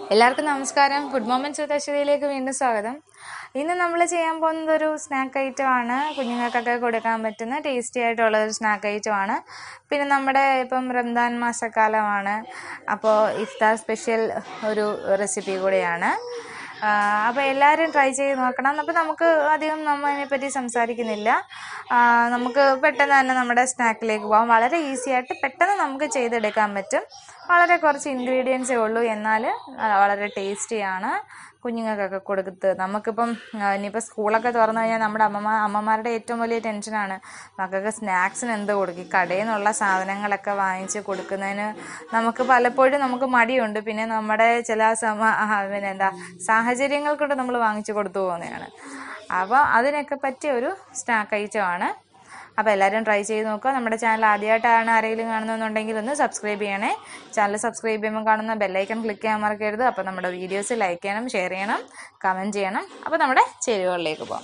എല്ലാവർക്കും നമസ്കാരം food moments വിത്ത് അശ്വതിയിലേക്ക് വീണ്ടും സ്വാഗതം ഇന്ന് നമ്മൾ ചെയ്യാൻ പോകുന്നത് ഒരു സ്നാക്ക് ഐറ്റം ആണ് കുഞ്ഞുങ്ങൾക്കൊക്കെ കൊടുക്കാൻ പറ്റുന്ന ടേസ്റ്റി ആയിട്ടുള്ള ഒരു സ്നാക്ക് ഐറ്റം ആണ് പിന്നെ നമ്മുടെ ഇപ്പം റംദാൻ മാസക്കാലമാണ് അപ്പോൾ ഇഫ്താർ സ്പെഷ്യൽ ഒരു റെസിപ്പി കൂടെയാണ് അപ്പോൾ എല്ലാവരും ട്രൈ ചെയ്ത് നോക്കണം അപ്പോൾ നമുക്ക് അധികം നമ്മൾ അതിനെപ്പറ്റി സംസാരിക്കുന്നില്ല ആ, നമുക്ക് പെട്ടെന്ന് തന്നെ നമ്മുടെ സ്നാക്കിലേക്ക് പോകാം വളരെ ഈസി ആയിട്ട് പെട്ടെന്ന് നമുക്ക് ചെയ്തെടുക്കാൻ പറ്റും വളരെ കുറച്ച് ഇൻഗ്രീഡിയൻസേ ഉള്ളൂ എന്നാൽ ആ, വളരെ ടേസ്റ്റിയാണ് കുഞ്ഞുങ്ങൾക്കൊക്കെ കൊടുത്ത് നമുക്കിപ്പം ആ, ഇനിയിപ്പോൾ സ്കൂളൊക്കെ തുറന്നു കഴിഞ്ഞാൽ നമ്മുടെ അമ്മമാർ അമ്മമാരുടെ ഏറ്റവും വലിയ ടെൻഷനാണ് മക്കൾക്ക് സ്നാക്സിന് എന്ത് കൊടുക്കും ഈ കടയിൽ നിന്നുള്ള സാധനങ്ങളൊക്കെ വാങ്ങിച്ച് കൊടുക്കുന്നതിന് നമുക്ക് പലപ്പോഴും നമുക്ക് മടിയുണ്ട് പിന്നെ നമ്മുടെ ചില സമ ആ, പിന്നെ എന്താ സാഹചര്യങ്ങൾ കൊണ്ട് നമ്മൾ വാങ്ങിച്ച് കൊടുത്തു പോകുന്നതാണ് അപ്പോൾ അതിനൊക്കെ പറ്റിയ ഒരു സ്നാക്ക് ഐറ്റമാണ് അപ്പോൾ എല്ലാവരും ട്രൈ ചെയ്ത് നോക്കുക നമ്മുടെ ചാനൽ ആദ്യമായിട്ടാണ് ആരെങ്കിലും കാണുന്നുണ്ടെങ്കിൽ ഒന്ന് സബ്സ്ക്രൈബ് ചെയ്യണേ ചാനൽ സബ്സ്ക്രൈബ് ചെയ്യുമ്പോൾ കാണുന്ന ബെല്ലൈക്കൺ ക്ലിക്ക് ചെയ്യാൻ മറക്കരുത് അപ്പോൾ നമ്മുടെ വീഡിയോസ് ലൈക്ക് ചെയ്യണം ഷെയർ ചെയ്യണം കമൻറ്റ് ചെയ്യണം അപ്പോൾ നമ്മുടെ ചേരുവകളിലേക്ക് പോകാം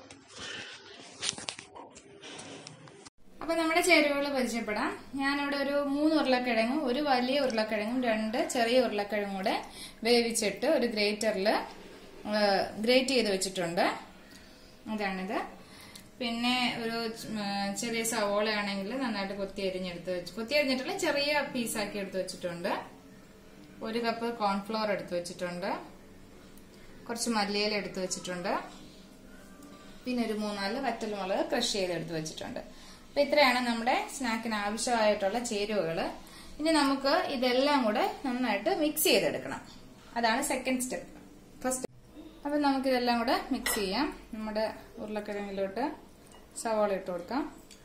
അപ്പോൾ നമ്മുടെ ചേരുവകൾ പരിചയപ്പെടാം ഞാനിവിടെ ഒരു മൂന്ന് ഉരുളക്കിഴങ്ങും ഒരു വലിയ ഉരുളക്കിഴങ്ങും രണ്ട് ചെറിയ ഉരുളക്കിഴങ്ങും കൂടെ വേവിച്ചിട്ട് ഒരു ഗ്രേറ്ററിൽ ഗ്രേറ്റ് ചെയ്ത് വെച്ചിട്ടുണ്ട് അതാണിത് പിന്നെ ഒരു ഉം, ചെറിയ സവോള ആണെങ്കിൽ നന്നായിട്ട് കൊത്തി അരിഞ്ഞെടുത്ത് വെച്ച് കൊത്തി അരിഞ്ഞിട്ടുള്ള ചെറിയ പീസാക്കി എടുത്ത് വെച്ചിട്ടുണ്ട് ഒരു കപ്പ് കോൺഫ്ലോർ എടുത്ത് വെച്ചിട്ടുണ്ട് കുറച്ച് മല്ലിയില എടുത്ത് വെച്ചിട്ടുണ്ട് പിന്നെ ഒരു മൂന്നാല് വറ്റൽമുളക് ക്രഷ് ചെയ്ത് എടുത്ത് വെച്ചിട്ടുണ്ട് അപ്പൊ ഇത്രയാണ് നമ്മുടെ സ്നാക്കിന് ആവശ്യമായിട്ടുള്ള ചേരുവകൾ ഇനി നമുക്ക് ഇതെല്ലാം കൂടെ നന്നായിട്ട് മിക്സ് ചെയ്തെടുക്കണം അതാണ് സെക്കൻഡ് സ്റ്റെപ്പ് ഫസ്റ്റ് അപ്പൊ നമുക്ക് ഇതെല്ലാം കൂടെ മിക്സ് ചെയ്യാം നമ്മുടെ ഉരുളക്കിഴങ്ങിലോട്ട് സവാള ഇട്ട് കൊടുക്കാം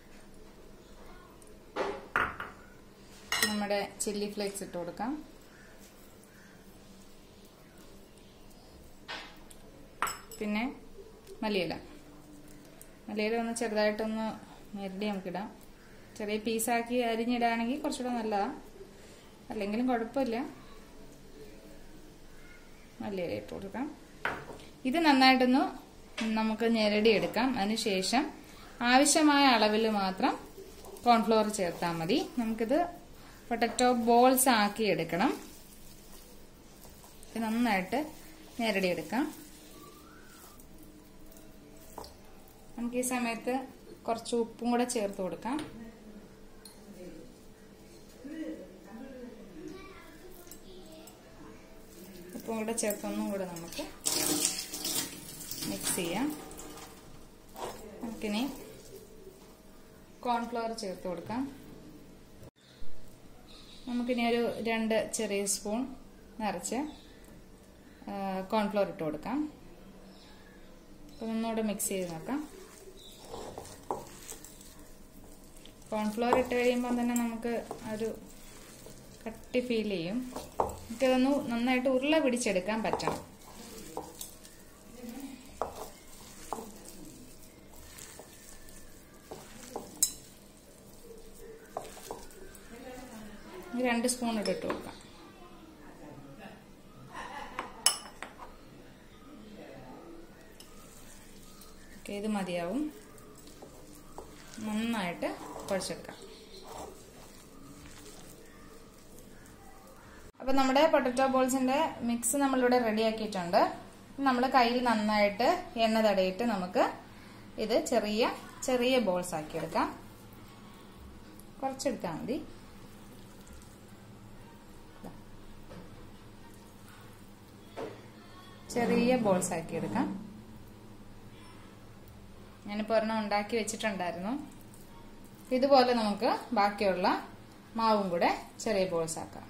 നമ്മുടെ ചില്ലി ഫ്ലേക്സ് ഇട്ട് കൊടുക്കാം പിന്നെ മല്ലിയില മല്ലിയില ഒന്ന് ചെറുതായിട്ടൊന്ന് ഞെരടി നമുക്കിടാം ചെറിയ പീസാക്കി അരിഞ്ഞിടാണെങ്കിൽ കുറച്ചുകൂടെ നല്ലതാണ് അല്ലെങ്കിലും കുഴപ്പമില്ല മല്ലിയില ഇട്ട് കൊടുക്കാം ഇത് നന്നായിട്ടൊന്ന് നമുക്ക് ഞെരടി എടുക്കാം അതിനുശേഷം ആവശ്യമായ അളവിൽ മാത്രം കോൺഫ്ലോർ ചേർത്താൽ മതി നമുക്കിത് പൊട്ടറ്റോ ബോൾസ് ആക്കി എടുക്കണം ഇത് നന്നായിട്ട് ഞെരടി എടുക്കാം നമുക്ക് ഈ സമയത്ത് കുറച്ച് ഉപ്പും കൂടെ ചേർത്ത് കൊടുക്കാം ഉപ്പും കൂടെ ചേർത്ത് ഒന്നും കൂടെ നമുക്ക് മിക്സ് ചെയ്യാം നമുക്കിനി കോൺഫ്ലവർ ചേർത്ത് കൊടുക്കാം നമുക്കിനി ഒരു രണ്ട് ചെറിയ സ്പൂൺ നിറച്ച് കോൺഫ്ലവർ ഇട്ട് കൊടുക്കാം അപ്പം ഒന്നുകൂടെ മിക്സ് ചെയ്ത് നോക്കാം കോൺഫ്ലവർ ഇട്ട് കഴിയുമ്പോൾ തന്നെ നമുക്ക് ഒരു കട്ടി ഫീൽ ചെയ്യും നമുക്കിതൊന്ന് നന്നായിട്ട് ഉരുള പിടിച്ചെടുക്കാൻ പറ്റണം ഇത് രണ്ട് സ്പൂൺ ഇട്ടിട്ട് കൊടുക്കാം ഓക്കെ ഇത് മതിയാവും നന്നായിട്ട് കുഴച്ചെടുക്കാം അപ്പൊ നമ്മുടെ പൊട്ടറ്റോ ബോൾസിന്റെ മിക്സ് നമ്മളിവിടെ റെഡി ആക്കിയിട്ടുണ്ട് നമ്മൾ കയ്യിൽ നന്നായിട്ട് എണ്ണ തടയിട്ട് നമുക്ക് ഇത് ചെറിയ ചെറിയ ബോൾസ് ആക്കി എടുക്കാം കുറച്ചെടുത്താൽ മതി ചെറിയ ബോൾസ് ആക്കി എടുക്കാം ഞാനിപ്പോൾ ഒരെണ്ണം ഉണ്ടാക്കി വെച്ചിട്ടുണ്ടായിരുന്നു ഇതുപോലെ നമുക്ക് ബാക്കിയുള്ള മാവും കൂടെ ചെറിയ ബോൾസ് ആക്കാം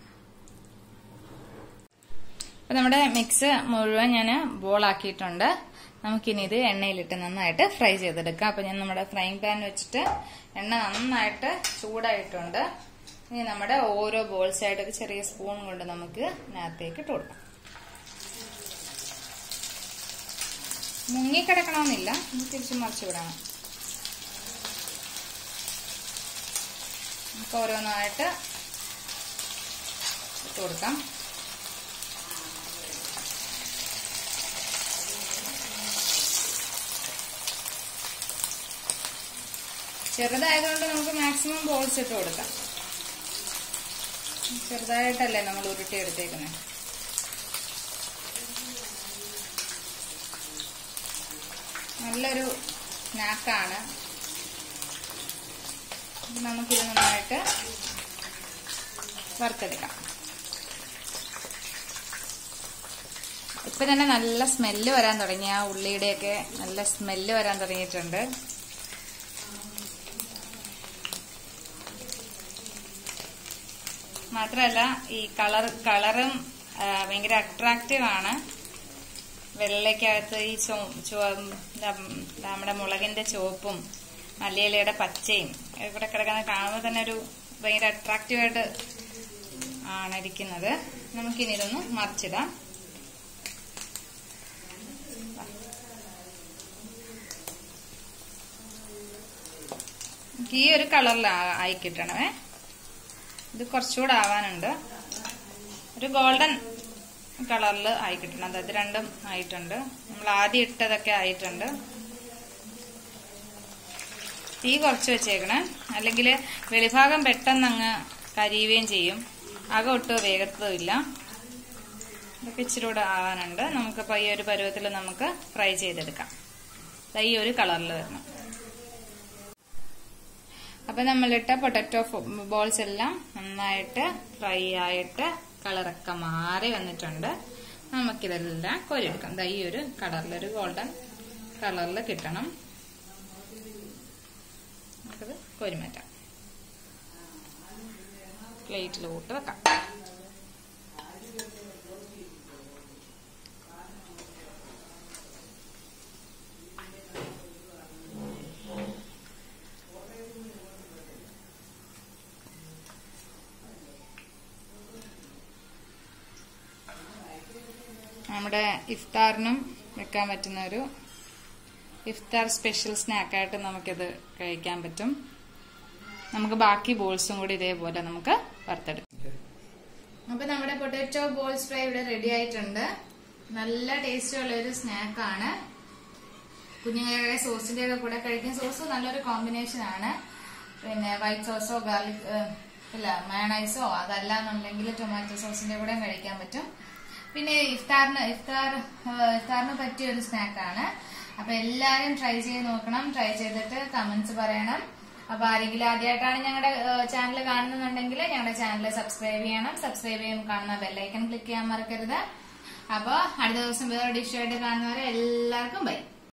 അപ്പൊ നമ്മുടെ മിക്സ് മുഴുവൻ ഞാൻ ബോളാക്കിയിട്ടുണ്ട് നമുക്കിനി ഇത് എണ്ണയിലിട്ട് നന്നായിട്ട് ഫ്രൈ ചെയ്തെടുക്കാം അപ്പൊ ഞാൻ നമ്മുടെ ഫ്രൈങ് പാൻ വെച്ചിട്ട് എണ്ണ നന്നായിട്ട് ചൂടായിട്ടുണ്ട് ഇനി നമ്മുടെ ഓരോ ബോൾസ് ആയിട്ട് ഒരു ചെറിയ സ്പൂൺ കൊണ്ട് നമുക്ക് ഇതിനകത്തേക്ക് ഇട്ട് കൊടുക്കാം മുങ്ങിക്കിടക്കണമെന്നില്ല നമുക്ക് തിരിച്ചു മറിച്ച് വിടണം നമുക്ക് ഓരോന്നായിട്ട് ഇട്ട് കൊടുക്കാം ചെറുതായതുകൊണ്ട് നമുക്ക് മാക്സിമം ബോൾസ് ഇട്ട് കൊടുക്കാം ചെറുതായിട്ടല്ലേ നമ്മൾ ഉരുട്ടി എടുത്തേക്കുന്നത് നല്ലൊരു സ്നാക്കാണ് നമുക്കിത് നന്നായിട്ട് വറുത്തെടുക്കാം ഇപ്പൊ തന്നെ നല്ല സ്മെല്ല് വരാൻ തുടങ്ങി ആ ഉള്ളിയുടെയൊക്കെ നല്ല സ്മെല്ല് വരാൻ തുടങ്ങിയിട്ടുണ്ട് മാത്രമല്ല ഈ കളർ കളറും ആ, ഭയങ്കര അട്രാക്റ്റീവ് ആണ് വെള്ളയ്ക്കകത്ത് ഈ ചോ ചുവ- ദം- നമ്മുടെ മുളകിന്റെ ചുവപ്പും മല്ലിയിലയുടെ പച്ചയും ഇവിടെ കിടക്കുന്ന കാണുമ്പോൾ തന്നെ ഒരു ഭയങ്കര അട്രാക്റ്റീവ് ആയിട്ട് ആണ് ഇരിക്കുന്നത് നമുക്കിനി ഇതൊന്ന് മറിച്ചിടാം നമുക്ക് ഈ ഒരു കളറിൽ ആയി കിട്ടണമേ ഇത് കുറച്ചുകൂടെ ആവാനുണ്ട് ഒരു ഗോൾഡൻ കളറിൽ ആയി കിട്ടണം അതായത് രണ്ടും ആയിട്ടുണ്ട് നമ്മൾ ആദ്യം ഇട്ടതൊക്കെ ആയിട്ടുണ്ട് തീ കുറച്ച് വെച്ചേക്കണേ അല്ലെങ്കിൽ വെളിഭാഗം പെട്ടെന്ന് അങ്ങ് കരിയുകയും ചെയ്യും അകം ഒട്ടും വേഗത്തുമില്ല ഇതൊക്കെ ഇച്ചിരി കൂടെ ആവാനുണ്ട് നമുക്കിപ്പോൾ ഈ ഒരു പരുവത്തിൽ നമുക്ക് ഫ്രൈ ചെയ്തെടുക്കാം ദാ ഈ ഒരു കളറിൽ വരണം അപ്പൊ നമ്മളിട്ട പൊട്ടറ്റോ ബോൾസ് എല്ലാം നന്നായിട്ട് ഫ്രൈ ആയിട്ട് കളറൊക്കെ മാറി വന്നിട്ടുണ്ട് നമുക്കിതെല്ലാം കോരിയെടുക്കാം ദാ ഈ ഒരു കളറിൽ ഒരു ഗോൾഡൻ കളറിൽ കിട്ടണം നമുക്കത് കോരി മാറ്റാം പ്ലേറ്റിലോട്ട് വെക്കാം നമ്മുടെ ഇഫ്താറിനും വെക്കാൻ പറ്റുന്ന ഒരു ഇഫ്താർ സ്പെഷ്യൽ സ്നാക്കായിട്ട് നമുക്കിത് കഴിക്കാൻ പറ്റും നമുക്ക് ബാക്കി ബോൾസും കൂടി ഇതേപോലെ നമുക്ക് വറുത്തെടുക്കാം അപ്പൊ നമ്മുടെ പൊട്ടാറ്റോ ബോൾസ് ഫ്രൈ ഇവിടെ റെഡി ആയിട്ടുണ്ട് നല്ല ടേസ്റ്റ് ഉള്ള ഒരു സ്നാക്കാണ് കുഞ്ഞുങ്ങളുടെ സോസിന്റെ ഒക്കെ കൂടെ കഴിക്കുന്ന സോസ് നല്ലൊരു കോമ്പിനേഷൻ ആണ് പിന്നെ വൈറ്റ് സോസോ ഗാർലിക് ഇല്ല മയണൈസോ അതല്ല എന്നുണ്ടെങ്കിൽ ടൊമാറ്റോ സോസിന്റെ കൂടെ കഴിക്കാൻ പറ്റും പിന്നെ ഇഫ്താറിന് ഇഫ്താർ ഏഹ്, ഇഫ്താറിന് പറ്റിയ ഒരു സ്നാക്കാണ് അപ്പൊ എല്ലാരും ട്രൈ ചെയ്ത് നോക്കണം ട്രൈ ചെയ്തിട്ട് കമന്റ്സ് പറയണം അപ്പൊ ആരെങ്കിലും ആദ്യമായിട്ടാണ് ഞങ്ങളുടെ ചാനൽ കാണുന്നുണ്ടെങ്കിൽ ഞങ്ങളുടെ ചാനൽ സബ്സ്ക്രൈബ് ചെയ്യണം സബ്സ്ക്രൈബ് ചെയ്യുമ്പോൾ കാണുന്ന ബെല്ലൈക്കൺ ക്ലിക്ക് ചെയ്യാൻ മറക്കരുത് അപ്പൊ അടുത്ത ദിവസം വേറെ ഡിഷായിട്ട് കാണുന്നവരെ എല്ലാവർക്കും ബൈ